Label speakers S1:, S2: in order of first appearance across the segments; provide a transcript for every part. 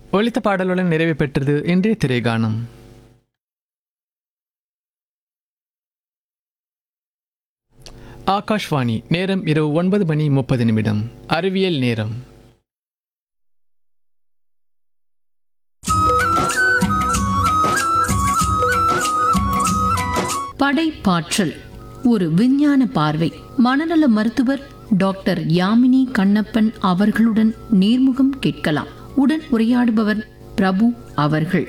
S1: ஒலித்த பாடலுடன் நிறைவு பெற்றது இன்றைய திரைகானம் ஆகாஷ்வாணி நேரம் இரவு ஒன்பது மணி முப்பது நிமிடம் அறிவியல் நேரம்
S2: படைப்பாற்றல் ஒரு விஞ்ஞான பார்வை மனநல மருத்துவர் டாக்டர் யாமினி கண்ணப்பன் அவர்களுடன் நேர்முகம் கேட்கலாம் உடன் உரையாடுபவர் பிரபு அவர்கள்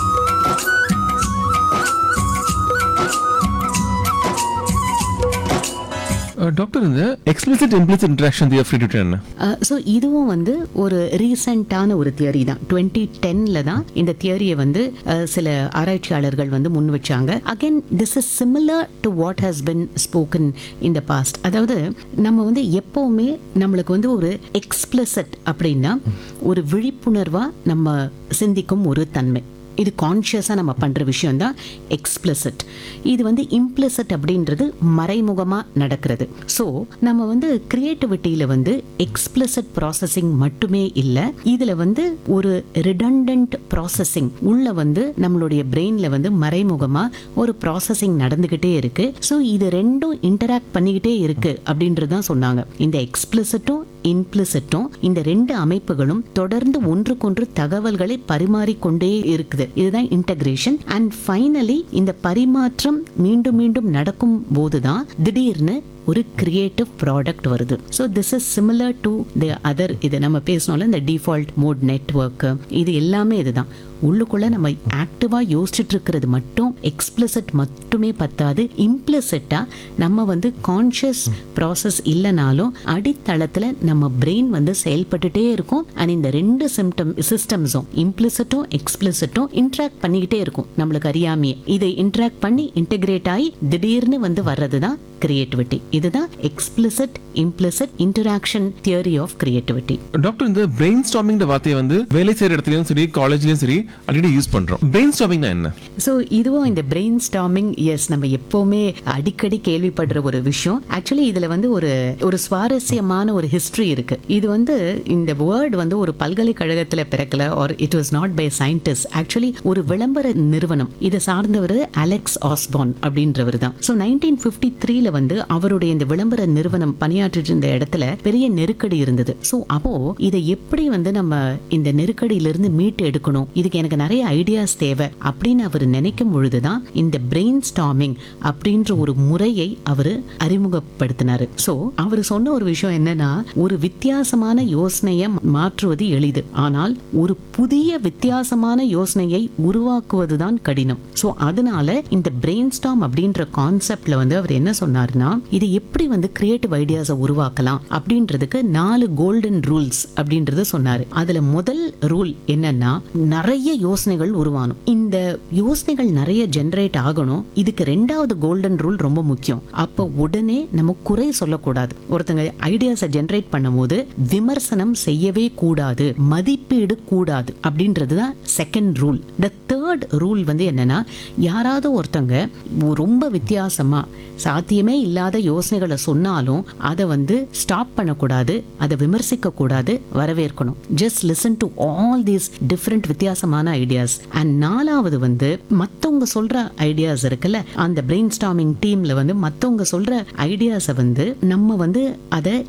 S3: டாக்டர் இந்த explicit implicit interaction theory என்ன
S4: ஸோ இதுவும் வந்து ஒரு ரீசெண்டான ஒரு தியரி தான் டுவெண்ட்டி டென்னில் தான் இந்த தியரியை வந்து அஹ், சில ஆராய்ச்சியாளர்கள் வந்து முன் வச்சாங்க again this is similar to what has been spoken in the past அதாவது நம்ம வந்து எப்போவுமே நம்மளுக்கு வந்து ஒரு எக்ஸ்பிளசட் அப்படின்னா ஒரு விழிப்புணர்வாக நம்ம சிந்திக்கும் ஒரு தன்மை இது கான்ஷியஸாக நம்ம பண்ணுற விஷயம் தான் எக்ஸ்பிளசிட் இது வந்து இம்ப்ளிசிட் அப்படின்றது மறைமுகமாக நடக்கிறது ஸோ நம்ம வந்து கிரியேட்டிவிட்டியில் வந்து எக்ஸ்பிளசிட் ப்ராசஸிங் மட்டுமே இல்லை இதில் வந்து ஒரு ரிடண்டன்ட் ப்ராசஸிங் உள்ள வந்து நம்மளுடைய பிரெயினில் வந்து மறைமுகமாக ஒரு ப்ராசஸிங் நடந்துக்கிட்டே இருக்கு ஸோ இது ரெண்டும் இன்டராக்ட் பண்ணிக்கிட்டே இருக்கு அப்படின்றது தான் சொன்னாங்க இந்த எக்ஸ்பிளிசிட்டும் இம்ப்ளிசிட்டும் இந்த ரெண்டு அமைப்புகளும் தொடர்ந்து ஒன்றுக்கொன்று தகவல்களை பரிமாறிக்கொண்டே இருக்குது இதுதான் இன்டகிரேஷன் அண்ட் ஃபைனலி இந்த பரிமாற்றம் மீண்டும் மீண்டும் நடக்கும் போதுதான் திடீர்னு ஒரு கிரியேட்டிவ் ப்ராடக்ட் வருது so this is similar to the other இது நம்ம பேசணும்ல இந்த டிஃபால்ட் மோட் நெட்ஒர்க் இது எல்லாமே இதுதான் உள்ளுக்குள்ள நம்ம ஆக்டிவா யோசிச்சுட்டு இருக்கிறது மட்டும் எக்ஸ்பிளிசிட் மட்டுமே பத்தாது இம்ப்ளிசிட்டா நம்ம வந்து கான்ஷியஸ் ப்ராசஸ் இல்லைனாலும் அடித்தளத்துல நம்ம பிரெயின் வந்து செயல்பட்டுட்டே இருக்கும் அண்ட் இந்த ரெண்டு சிம்டம் சிஸ்டம்ஸும் இம்ப்ளிசிட்டும் எக்ஸ்பிளிசிட்டும் இன்ட்ராக்ட் பண்ணிக்கிட்டே இருக்கும் நம்மளுக்கு அறியாமையே இதை இன்ட்ராக்ட் பண்ணி இன்டகிரேட் ஆகி திடீர்னு வந்து வர்றது தான் கிரியேட்டிவிட்டி இதுதான் explicit implicit interaction theory of creativity
S3: doctor இந்த பிரெயின் ஸ்டாமிங் வார்த்தையை வந்து வேலை செய்யற இடத்துலயும் சரி காலேஜ்லயும் சரி அடிக்கடி யூஸ் பண்றோம் பிரெயின் ஸ்டாமிங்னா என்ன
S4: ஸோ இதுவும் இந்த பிரெயின் ஸ்டாமிங் எஸ் நம்ம எப்போவுமே அடிக்கடி கேள்விப்படுற ஒரு விஷயம் ஆக்சுவலி இதில் வந்து ஒரு ஒரு சுவாரஸ்யமான ஒரு ஹிஸ்ட்ரி இருக்கு இது வந்து இந்த வேர்ட் வந்து ஒரு பல்கலைக்கழகத்தில் பிறக்கல or it was not by scientist actually ஒரு விளம்பர நிறுவனம் இதை சார்ந்தவர் அலெக்ஸ் ஆஸ்பான் அப்படின்றவர் தான் ஸோ நைன்டீன் ஃபிஃப்டி த்ரீல வந்து அவருடைய இந்த விளம்பர நிறுவனம் பணியாற்றிட்டு இருந்த இடத்துல பெரிய நெருக்கடி இருந்தது ஸோ அப்போ இதை எப்படி வந்து நம்ம இந்த நெருக்கடியிலிருந்து மீட்டு எடுக்கணும் இதுக்கு எனக்கு நிறைய ஐடியாஸ் தேவை அப்படின்னு அவர் நினைக்கும் பொழுதுதான் இந்த பிரெயின் ஸ்டாமிங் அப்படின்ற ஒரு முறையை அவர் அறிமுகப்படுத்தினாரு ஸோ அவர் சொன்ன ஒரு விஷயம் என்னன்னா ஒரு வித்தியாசமான யோசனையை மாற்றுவது எளிது ஆனால் ஒரு புதிய வித்தியாசமான யோசனையை உருவாக்குவதுதான் கடினம் ஸோ அதனால இந்த பிரெயின் ஸ்டாம் அப்படின்ற கான்செப்ட்ல வந்து அவர் என்ன சொன்னாருன்னா இது எப்படி வந்து கிரியேட்டிவ் ஐடியாஸை உருவாக்கலாம் அப்படின்றதுக்கு நாலு கோல்டன் ரூல்ஸ் அப்படின்றத சொன்னாரு அதுல முதல் ரூல் என்னன்னா நிறைய யோசனைகள் உருவானும் இந்த யோசனைகள் நிறைய ஜெனரேட் ஆகணும் இதுக்கு ரெண்டாவது கோல்டன் ரூல் ரொம்ப முக்கியம் அப்ப உடனே நம்ம குறை சொல்லக்கூடாது ஒருத்தங்க ஐடியாஸை ஜெனரேட் பண்ணும்போது விமர்சனம் செய்யவே கூடாது மதிப்பீடு கூடாது அப்படின்றது தான் second rule the third rule வந்து என்னன்னா யாராவது ஒருத்தங்க ரொம்ப வித்தியாசமா சாத்தியமே இல்லாத யோசனைகளை சொன்னாலும் அதை வந்து ஸ்டாப் பண்ணக்கூடாது அதை விமர்சிக்க கூடாது வரவேற்கணும் just listen to all these different வித்தியாசமான ஐடியாஸ் அண்ட் நாலாவது வந்து மற்றவங்க சொல்ற ஐடியாஸ் இருக்குல்ல அந்த பிரெயின் ஸ்டாமிங் டீம்ல வந்து மற்றவங்க சொல்ற ஐடியாஸை வந்து நம்ம வந்து அதை